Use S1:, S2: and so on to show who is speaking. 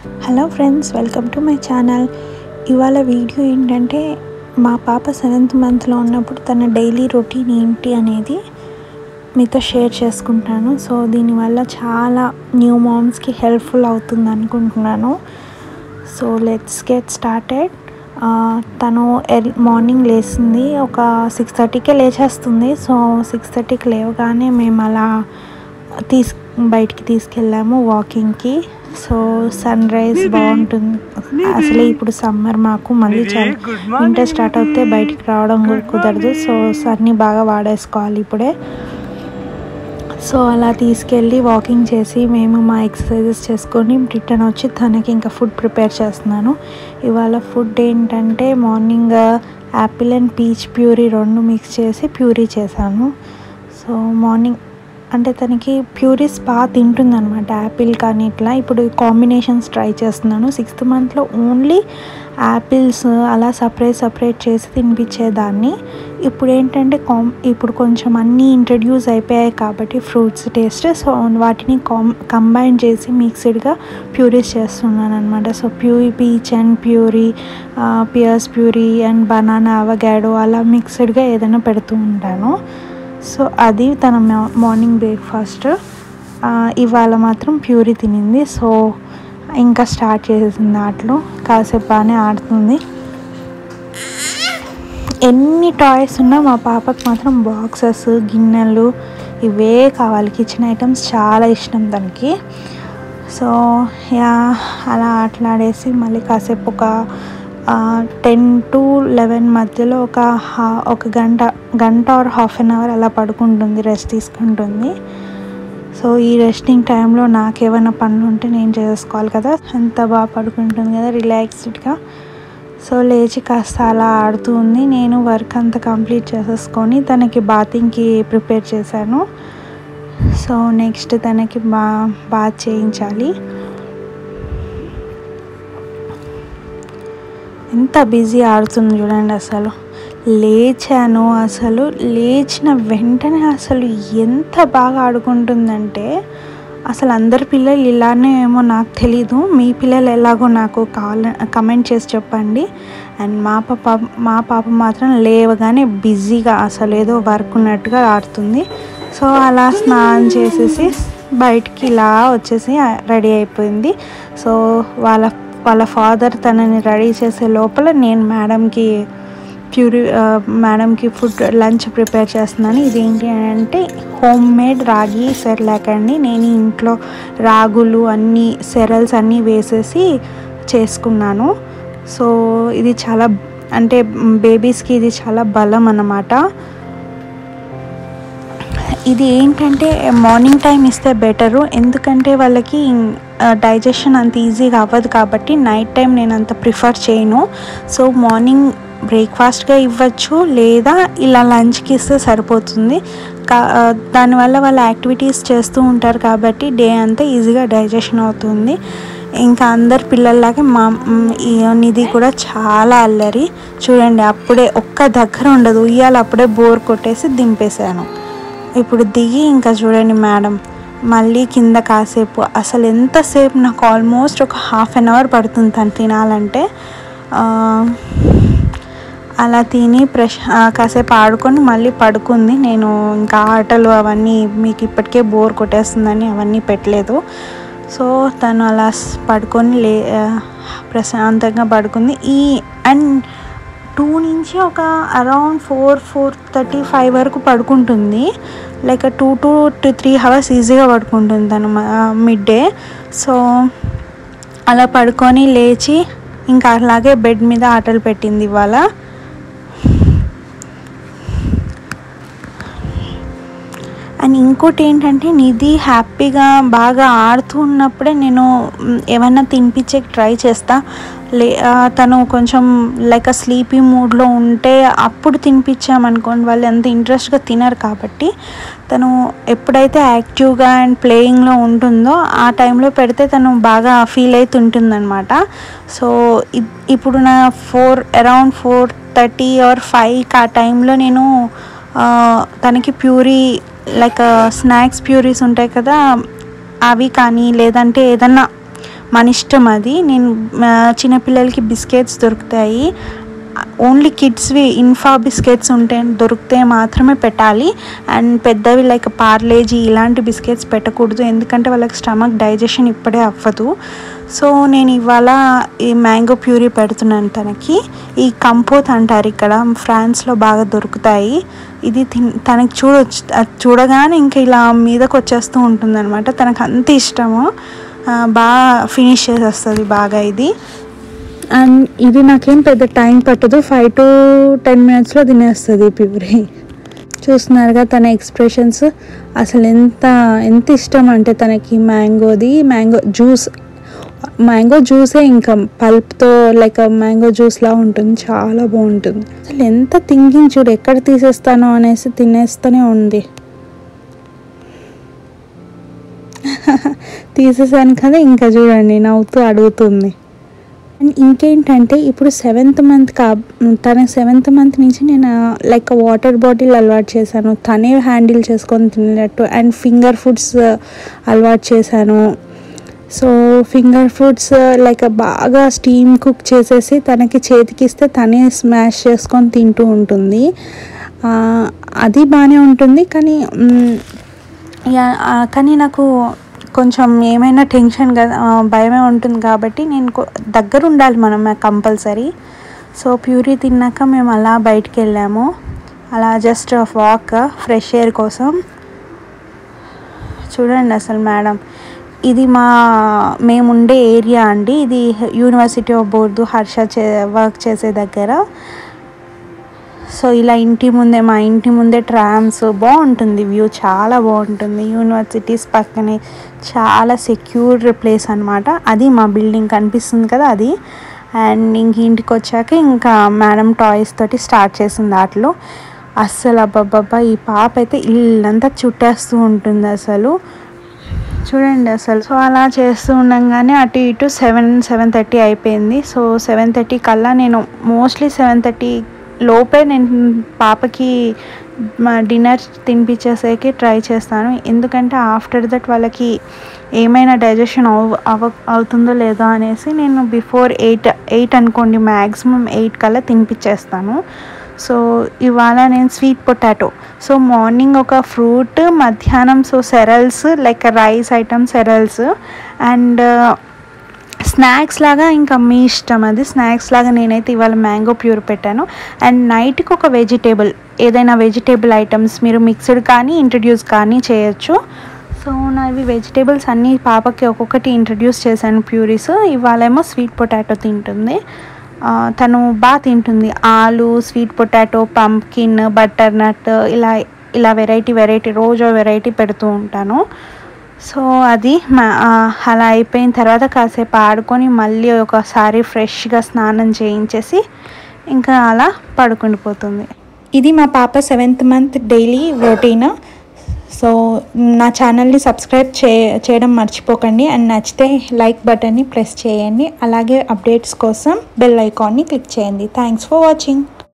S1: hello friends welcome to my channel ఇవాళ video ఏంటంటే మా పాప సెవెంత్ మంత్లో ఉన్నప్పుడు తన డైలీ రొటీన్ ఏంటి అనేది మీతో షేర్ చేసుకుంటాను సో దీనివల్ల చాలా న్యూ మామ్స్కి హెల్ప్ఫుల్ అవుతుంది అనుకుంటున్నాను సో లెట్స్ గెట్ స్టార్టెడ్ తను ఎర్ మార్నింగ్ లేచింది ఒక సిక్స్ థర్టీకే లేచేస్తుంది సో సిక్స్ థర్టీకి లేవగానే మేము అలా తీస్ బయటికి తీసుకెళ్ళాము వాకింగ్కి సో సన్ రైజ్ బాగుంటుంది అసలు ఇప్పుడు సమ్మర్ మాకు మళ్ళీ చాలా వింటర్ స్టార్ట్ అవుతే బయటికి రావడం కూడా కుదరదు సో సన్ని బాగా వాడేసుకోవాలి ఇప్పుడే సో అలా తీసుకెళ్ళి వాకింగ్ చేసి మేము మా ఎక్సర్సైజెస్ చేసుకొని రిటర్న్ వచ్చి తనకి ఇంకా ఫుడ్ ప్రిపేర్ చేస్తున్నాను ఇవాళ ఫుడ్ ఏంటంటే morning apple and peach puree రెండు మిక్స్ చేసి ప్యూరీ చేశాను సో మార్నింగ్ అంటే తనకి ప్యూరీస్ బాగా తింటుంది అనమాట యాపిల్ కానీ ఇట్లా ఇప్పుడు కాంబినేషన్స్ ట్రై చేస్తున్నాను సిక్స్త్ మంత్లో ఓన్లీ యాపిల్స్ అలా సపరేట్ సపరేట్ చేసి తినిపించేదాన్ని ఇప్పుడు ఏంటంటే కాం ఇప్పుడు కొంచెం అన్నీ ఇంట్రడ్యూస్ అయిపోయాయి కాబట్టి ఫ్రూట్స్ టేస్ట్ సో వాటిని కాం కంబైన్ చేసి మిక్స్డ్గా ప్యూరీస్ చేస్తున్నాను అనమాట so puree peach and puree pears puree and banana avocado అలా మిక్స్డ్గా ఏదైనా పెడుతూ ఉంటాను సో అది తన మార్నింగ్ బ్రేక్ఫాస్ట్ ఇవాళ మాత్రం ప్యూరీ తినింది సో ఇంకా స్టార్ట్ చేసేసింది ఆటలు కాసేపు బాగానే ఆడుతుంది ఎన్ని టాయ్స్ ఉన్నా మా పాపకు మాత్రం బాక్సెస్ గిన్నెలు ఇవే కావాలి కిచెన్ ఐటమ్స్ చాలా ఇష్టం తనకి సో యా అలా ఆటలాడేసి మళ్ళీ కాసేపు ఒక టెన్ టు లెవెన్ మధ్యలో ఒక హా ఒక గంట గంట ఆర్ హాఫ్ అన్ అవర్ అలా పడుకుంటుంది రెస్ట్ తీసుకుంటుంది సో ఈ రెస్టింగ్ టైంలో నాకేమైనా పనులు ఉంటే నేను చేసుకోవాలి కదా ఎంత బాగా పడుకుంటుంది కదా రిలాక్స్డ్గా సో లేచి కాస్త అలా ఆడుతూ ఉంది నేను వర్క్ అంతా కంప్లీట్ చేసేసుకొని తనకి బాతింగ్కి ప్రిపేర్ చేశాను సో నెక్స్ట్ తనకి బా బాత్ చేయించాలి ఎంత బిజీ ఆడుతుంది చూడండి అసలు లేచాను అసలు లేచిన వెంటనే అసలు ఎంత బాగా ఆడుకుంటుందంటే అసలు అందరి పిల్లలు ఇలానే ఏమో నాకు తెలీదు మీ పిల్లలు ఎలాగో నాకు కావాల కమెంట్ చేసి చెప్పండి అండ్ మా పాప మా పాప మాత్రం లేవగానే బిజీగా అసలు ఏదో వర్క్ ఉన్నట్టుగా ఆడుతుంది సో అలా స్నానం చేసేసి బయటికి ఇలా వచ్చేసి రెడీ అయిపోయింది సో వాళ్ళ వాళ్ళ ఫాదర్ తనని రెడీ చేసే లోపల నేను మేడంకి ప్యూరి మేడంకి ఫుడ్ లంచ్ ప్రిపేర్ చేస్తున్నాను ఇది ఏంటి అంటే హోమ్ మేడ్ రాగి సెర్లాక్ అండి నేను ఇంట్లో రాగులు అన్నీ సెరల్స్ అన్నీ వేసేసి చేసుకున్నాను సో ఇది చాలా అంటే బేబీస్కి ఇది చాలా బలం అన్నమాట ఇది ఏంటంటే మార్నింగ్ టైం ఇస్తే బెటరు ఎందుకంటే వాళ్ళకి డైజెషన్ అంత ఈజీగా అవ్వదు కాబట్టి నైట్ టైం నేను అంత ప్రిఫర్ చేయను సో మార్నింగ్ బ్రేక్ఫాస్ట్గా ఇవ్వచ్చు లేదా ఇలా లంచ్కి ఇస్తే సరిపోతుంది కా దానివల్ల వాళ్ళ యాక్టివిటీస్ చేస్తూ ఉంటారు కాబట్టి డే అంతా ఈజీగా డైజెషన్ అవుతుంది ఇంకా అందరు పిల్లల్లాగే మా నిధి కూడా చాలా అల్లరి చూడండి అప్పుడే ఒక్క దగ్గర ఉండదు ఉయ్యాలి అప్పుడే బోర్ కొట్టేసి దింపేశాను ఇప్పుడు దిగి ఇంకా చూడండి మేడం మళ్ళీ కింద కాసేపు అసలు ఎంతసేపు నాకు ఆల్మోస్ట్ ఒక హాఫ్ అన్ అవర్ పడుతుంది తను తినాలంటే అలా తిని ప్రశ్ కాసేపు ఆడుకొని మళ్ళీ పడుకుంది నేను ఇంకా ఆటలు అవన్నీ మీకు ఇప్పటికే బోర్ కొట్టేస్తుందని అవన్నీ పెట్టలేదు సో తను అలా పడుకొని లే ప్రశాంతంగా పడుకుంది ఈ అండ్ టూ నుంచి ఒక around four four thirty five వరకు పడుకుంటుంది like two to two three hours ఈజీగా పడుకుంటుంది తను మిడ్ డే సో అలా పడుకొని లేచి ఇంకా అలాగే బెడ్ మీద ఆటలు పెట్టింది ఇవాళ అండ్ ఇంకోటి ఏంటంటే నిధి హ్యాపీగా బాగా ఆడుతూ ఉన్నప్పుడే నేను ఏమైనా తినిపించే ట్రై చేస్తా లే తను కొంచెం లైక్ స్లీపీ మూడ్లో ఉంటే అప్పుడు తినిపించామనుకోండి వాళ్ళు ఎంత ఇంట్రెస్ట్గా తినరు కాబట్టి తను ఎప్పుడైతే యాక్టివ్గా అండ్ ప్లేయింగ్లో ఉంటుందో ఆ టైంలో పెడితే తను బాగా ఫీల్ అవుతుంటుందన్నమాట సో ఇప్పుడు నా four around four thirty or ఫైవ్కి ఆ టైంలో నేను తనకి ప్యూరీ లైక్ స్నాక్స్ ప్యూరీస్ ఉంటాయి కదా అవి కానీ లేదంటే ఏదన్నా మన ఇష్టం అది నేను ఆ, చిన్నపిల్లలకి బిస్కెట్స్ దొరుకుతాయి ఓన్లీ కిడ్స్వి ఇన్ఫా బిస్కెట్స్ ఉంటే దొరికితే మాత్రమే పెట్టాలి అండ్ పెద్దవి లైక్ పార్లేజీ ఇలాంటి బిస్కెట్స్ పెట్టకూడదు ఎందుకంటే వాళ్ళకి స్టమక్ డైజెషన్ ఇప్పుడే అవ్వదు సో నేను ఇవాళ ఈ మ్యాంగో ప్యూరీ పెడుతున్నాను తనకి ఈ కంపోత్ అంటారు ఇక్కడ ఫ్రాన్స్లో బాగా దొరుకుతాయి ఇది తిన్ తనకి చూడొచ్చు అది చూడగానే ఇంకా ఇలా మీదకి వచ్చేస్తూ ఉంటుంది అనమాట తనకు అంత ఇష్టము ఆ, బాగా ఫినిష్ చేసేస్తుంది బాగా ఇది అండ్ ఇది నాకేం పెద్ద టైం పట్టదు ఫైవ్ టు టెన్ మినిట్స్లో తినేస్తుంది ప్యూరీ చూస్తున్నారుగా తన ఎక్స్ప్రెషన్స్ అసలు ఎంత ఎంత ఇష్టం అంటే తనకి మ్యాంగోది మ్యాంగో జ్యూస్ మ్యాంగో జ్యూసే ఇంకా పల్ప్తో లైక్ మ్యాంగో జ్యూస్లా ఉంటుంది చాలా బాగుంటుంది అసలు ఎంత థింకింగ్ చూడు ఎక్కడ తీసేస్తానో అనేసి తినేస్తూనే ఉంది తీసేసాను కదా ఇంకా చూడండి నవ్వుతూ అడుగుతుంది అండ్ ఇంకేంటంటే ఇప్పుడు సెవెంత్ మంత్ కా తన సెవెంత్ మంత్ నుంచి నేను లైక్ వాటర్ బాటిల్ అలవాటు చేశాను తనే హ్యాండిల్ చేసుకొని తినేటట్టు అండ్ ఫింగర్ ఫుడ్స్ అలవాటు చేశాను సో ఫింగర్ ఫుడ్స్ లైక్ బాగా స్టీమ్ కుక్ చేసేసి తనకి చేతికిస్తే తనే స్మాష్ చేసుకొని తింటూ ఉంటుంది ఆ, అది బాగానే ఉంటుంది కానీ మ్, యా ఆ, కానీ నాకు కొంచెం ఏమైనా టెన్షన్ కదా ఆ, భయమే ఉంటుంది కాబట్టి నేను కొ- దగ్గర ఉండాలి మనం కంపల్సరీ సో ప్యూరీ తిన్నాక మేము అలా బయటికి వెళ్ళాము అలా జస్ట్ వాక్ ఫ్రెష్ ఎయిర్ కోసం చూడండి అసలు మేడం ఇది మా మేము ఉండే ఏరియా అండి ఇది యూనివర్సిటీ ఆఫ్ బోర్డు హర్ష చే వర్క్ చేసే దగ్గర సో ఇలా ఇంటి ముందే మా ఇంటి ముందే ట్రామ్స్ బాగుంటుంది వ్యూ చాలా బాగుంటుంది యూనివర్సిటీస్ పక్కనే చాలా సెక్యూర్ ప్లేస్ అనమాట అది మా బిల్డింగ్ కనిపిస్తుంది కదా అది అండ్ ఇంక ఇంటికి వచ్చాక ఇంకా మేడం టాయ్స్ తోటి స్టార్ట్ చేసింది దాంట్లో అస్సలు అబ్బబ్బబ్బా ఈ పాప అయితే ఇల్లంతా చుట్టేస్తూ ఉంటుంది అసలు చూడండి అసలు సో అలా చేస్తూ ఉండగానే అటు ఇటు సెవెన్ సెవెన్ థర్టీ అయిపోయింది సో సెవెన్ థర్టీ కల్లా నేను మోస్ట్లీ సెవెన్ థర్టీ లోపే నేను పాపకి మా డిన్నర్ తినిపించేసేకి ట్రై చేస్తాను ఎందుకంటే ఆఫ్టర్ దట్ వాళ్ళకి ఏమైనా డైజెషన్ అవ అవ అవుతుందో లేదో అనేసి నేను బిఫోర్ ఎయిట్ ఎయిట్ అనుకోండి మ్యాక్సిమం ఎయిట్ కల్లా తినిపించేస్తాను సో ఇవాళ నేను స్వీట్ పొటాటో సో మార్నింగ్ ఒక ఫ్రూట్ మధ్యాహ్నం so cereals like rice item cereals and snacks లాగా ఇంకా మీ ఇష్టం అది స్నాక్స్ లాగా నేనైతే ఇవాళ మ్యాంగో ప్యూర్ పెట్టాను అండ్ నైట్కి ఒక వెజిటేబుల్ ఏదైనా వెజిటేబుల్ ఐటమ్స్ మీరు మిక్స్డ్ కానీ ఇంట్రడ్యూస్ కానీ చేయొచ్చు సో నావి వెజిటేబుల్స్ అన్నీ పాపకి ఒక్కొక్కటి ఇంట్రడ్యూస్ చేశాను ప్యూరీస్ ఇవాళేమో స్వీట్ పొటాటో తింటుంది ఆ, తను బాగా తింటుంది ఆలు స్వీట్ పొటాటో పంప్కిన్ బటర్ నట్ ఇలా ఇలా వెరైటీ వెరైటీ రోజు వెరైటీ పెడుతూ ఉంటాను సో అది మా- ఆ, అలా అయిపోయిన తర్వాత కాసేపు ఆడుకొని మళ్ళీ ఒకసారి ఫ్రెష్గా స్నానం చేయించేసి ఇంకా అలా పడుకుండిపోతుంది ఇది మా పాప seventh month daily routine so నా ఛానల్ని సబ్స్క్రైబ్ చే చేయడం మర్చిపోకండి అండ్ నచ్చితే లైక్ బటన్ని ప్రెస్ చేయండి అలాగే అప్డేట్స్ కోసం బెల్ ఐకాన్ని క్లిక్ చేయండి థ్యాంక్స్ ఫర్ వాచింగ్